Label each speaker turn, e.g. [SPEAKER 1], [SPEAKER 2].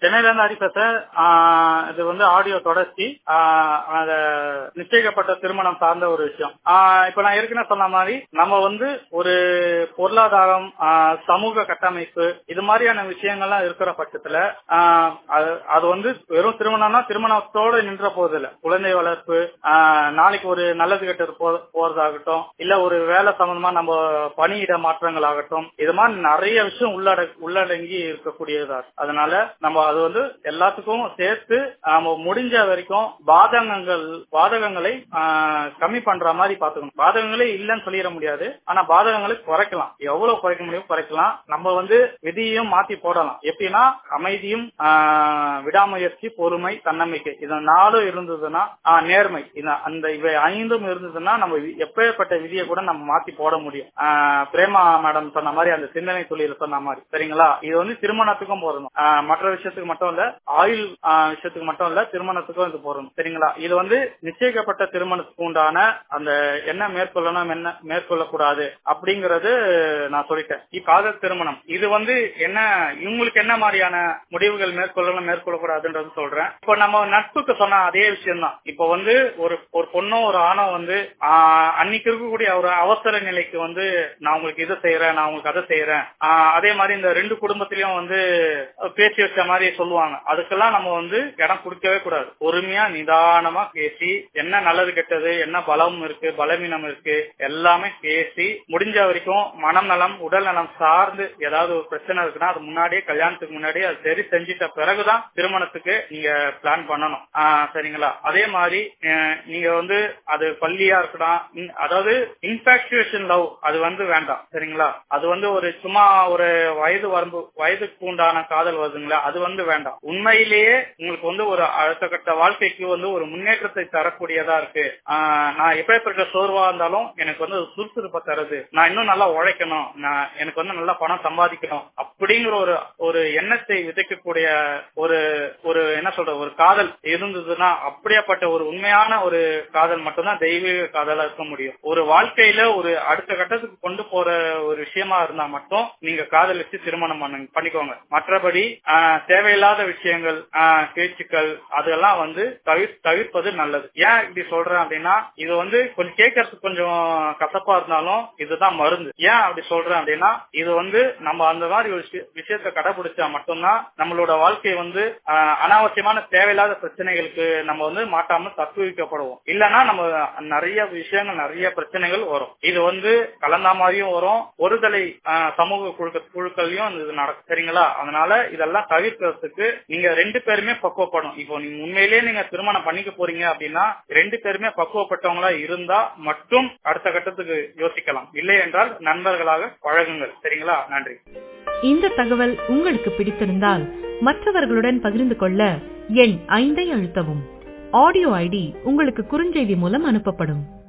[SPEAKER 1] சென்னையில இருந்து ஹரி பேசுறேன் ஆஹ் இது வந்து ஆடியோ தொடர்ச்சி ஆஹ் அத நிச்சயிக்கப்பட்ட திருமணம் சார்ந்த ஒரு விஷயம் ஆஹ் இப்ப நான் ஏற்கனவே சொன்ன மாதிரி நம்ம வந்து ஒரு பொருளாதாரம் ஆஹ் சமூக கட்டமைப்பு இது மாதிரியான விஷயங்கள்லாம் இருக்கிற பட்சத்துல ஆஹ் அது- அது வந்து வெறும் திருமணம்னா திருமணத்தோடு நின்ற போதில்லை குழந்தை வளர்ப்பு ஆஹ் நாளைக்கு ஒரு நல்லது கெட்டது போ- போறதாகட்டும் இல்ல ஒரு வேலை சம்பந்தமா நம்ம பணியிட மாற்றங்கள் ஆகட்டும் இது மாதிரி நிறைய விஷயம் உள்ளட உள்ளடங்கி இருக்கக்கூடியதா இருக்கு. அதனால நம்ம அது வந்து எல்லாத்துக்கும் சேர்த்து நம்ம முடிஞ்ச வரைக்கும் பாதகங்கள் பாதகங்களை ஆஹ், கம்மி பண்ற மாதிரி பாத்துக்கணும் பாதகங்களே இல்லைன்னு சொல்லிட முடியாது ஆனா பாதகங்களை குறைக்கலாம் எவ்வளவு குறைக்க முடியும் குறைக்கலாம் நம்ம வந்து விதியையும் மாத்தி போடலாம் எப்படின்னா அமைதியும் ஆஹ், விடாமுயற்சி பொறுமை தன்னம்பிக்கை இது நாலும் இருந்ததுன்னா ஆஹ், நேர்மை இது- அந்த இவை ஐந்தும் இருந்ததுன்னா நம்ம வி- எப்பேற்பட்ட விதியை கூட நம்ம மாத்தி போட முடியும் ஆஹ், பிரேமா மேடம் சொன்ன மாதிரி அந்த சிந்தனை தொழில சொன்ன மாதிரி சரிங்களா இது வந்து திருமணத்துக்கும் போறணும் ஆஹ், மற்ற விஷயத்துக்கு மட்டும் இல்ல ஆயுள் ஆஹ், விஷயத்துக்கு மட்டும் இல்ல திருமணத்துக்கும் இது போறணும் சரிங்களா இது வந்து நிச்சயிக்கப்பட்ட திருமணத்துக்கு உண்டான அந்த என்ன மேற்கொள்ளணும் என்ன மேற்கொள்ளக்கூடாது அப்படிங்கறது நான் சொல்லிட்டேன் இப்ப காதல் திருமணம் இது வந்து என்ன இவங்களுக்கு என்ன மாதிரியான முடிவுகள் மேற்கொள்ளணும் மேற்கொள்ளக்கூடாதுன்றது சொல்றேன் இப்போ நம்ம நட்புக்கு சொன்ன அதே விஷயம் தான் இப்போ வந்து ஒரு ஒரு பொண்ணோ ஒரு ஆணோ வந்து ஆஹ், அன்னைக்கு இருக்கக்கூடிய ஒரு அவசர நிலைக்கு வந்து நான் உங்களுக்கு இதை செய்யறேன் நான் உங்களுக்கு அதை செய்யறேன் ஆஹ், அதே மாதிரி இந்த ரெண்டு குடும்பத்திலயும் வந்து பேசி வச்ச மாதிரி சொல்லுவாங்க அதுக்கெல்லாம் நம்ம வந்து இடம் கொடுக்கவே கூடாது பொறுமையா நிதானமா பேசி என்ன நல்லது கெட்டது என்ன பலம் இருக்கு பலவீனம் இருக்கு எல்லாமே பேசி முடிஞ்ச வரைக்கும் மனம் நலம் உடல் நலம் சார்ந்து ஏதாவது ஒரு பிரச்சனை இருக்குன்னா அது முன்னாடியே கல்யாணத்துக்கு முன்னாடியே அது சரி செஞ்சிட்ட பிறகுதான் திருமணத்துக்கு நீங்க பிளான் பண்ணணும் ஆஹ் சரிங்களா அதே மாதிரி அஹ் நீங்க வந்து அது பள்ளியா இருக்கலாம் இன்- அதாவது இன்ஃபாக்சுவேஷன் லவ் அது வந்து வேண்டாம் சரிங்களா அது வந்து ஒரு சும்மா ஒரு வயது வரம்பு வயதுக்கு உண்டான காதல் வருதுங்களா அது வந்து வேண்டாம் உண்மையிலேயே உங்களுக்கு வந்து ஒரு அடுத்த கட்ட வாழ்க்கைக்கு வந்து ஒரு முன்னேற்றத்தை தரக்கூடியதா இருக்கு ஆஹ் நான் எப்பேற்பட்ட சோர்வா இருந்தாலும் எனக்கு வந்து அது சுறுசுறுப்பை தருது நான் இன்னும் நல்லா உழைக்கணும் நான் எனக்கு வந்து நல்லா பணம் சம்பாதிக்கணும் அப்படிங்கிற ஒரு ஒரு எண்ணத்தை விதைக்கக்கூடிய ஒரு ஒரு என்ன சொல்ற ஒரு காதல் இருந்ததுன்னா அப்படியாப்பட்ட ஒரு உண்மையான ஒரு காதல் மட்டும்தான் தெய்வீக காதலா இருக்க முடியும் ஒரு வாழ்க்கையில ஒரு அடுத்த கட்டத்துக்கு கொண்டு போற ஒரு விஷயமா இருந்தா மட்டும் நீங்க காதலிச்சு திருமணம் பண்ணுங்க பண்ணிக்கோங்க மற்றபடி ஆஹ், தேவையில்லாத விஷயங்கள் ஆஹ், பேச்சுக்கள் அதெல்லாம் வந்து தவிர் தவிர்ப்பது நல்லது ஏன் இப்படி சொல்றேன் அப்படின்னா இது வந்து கொஞ்சம் கேட்கறதுக்கு கொஞ்சம் கசப்பா இருந்தாலும் இதுதான் மருந்து ஏன் அப்படி சொல்றேன் அப்படின்னா இது வந்து நம்ம அந்த மாதிரி ஒரு விஷய- விஷயத்தை கடைபிடிச்சா மட்டும்தான் நம்மளோட வாழ்க்கை வந்து ஆஹ், அனாவசியமான தேவையில்லாத பிரச்சனைகளுக்கு நம்ம வந்து மாட்டாம தத்துவிக்கப்படுவோம் இல்லைன்னா நம்ம நிறைய விஷயங்கள் நிறைய பிரச்சனைகள் வரும் இது வந்து கலந்தா மாதிரியும் வரும் ஒருதலை ஆஹ், சமூக குழுக்க குழுக்கள்லயும் இது நடக்கும் சரிங்களா அதனால இதெல்லாம் தவிர்க்கிறதுக்கு நீங்க ரெண்டு பேருமே பக்குவப்படும் இப்போ நீங்க உண்மையிலேயே நீங்க திருமணம் பண்ணிக்க போறீங்க அப்படின்னா ரெண்டு பேருமே பக்குவப்பட்டவங்களா இருந்தா மட்டும் அடுத்த கட்டத்துக்கு யோசிக்கலாம் இல்லை என்றால் நண்பர்களாக பழகுங்கள் சரிங்களா நன்றி
[SPEAKER 2] இந்த தகவல் உங்களுக்கு பிடித்திருந்தால் மற்றவர்களுடன் பகிர்ந்து கொள்ள எண் ஐந்தை அழுத்தவும் ஆடியோ ஐடி உங்களுக்கு குறுஞ்செய்தி மூலம் அனுப்பப்படும்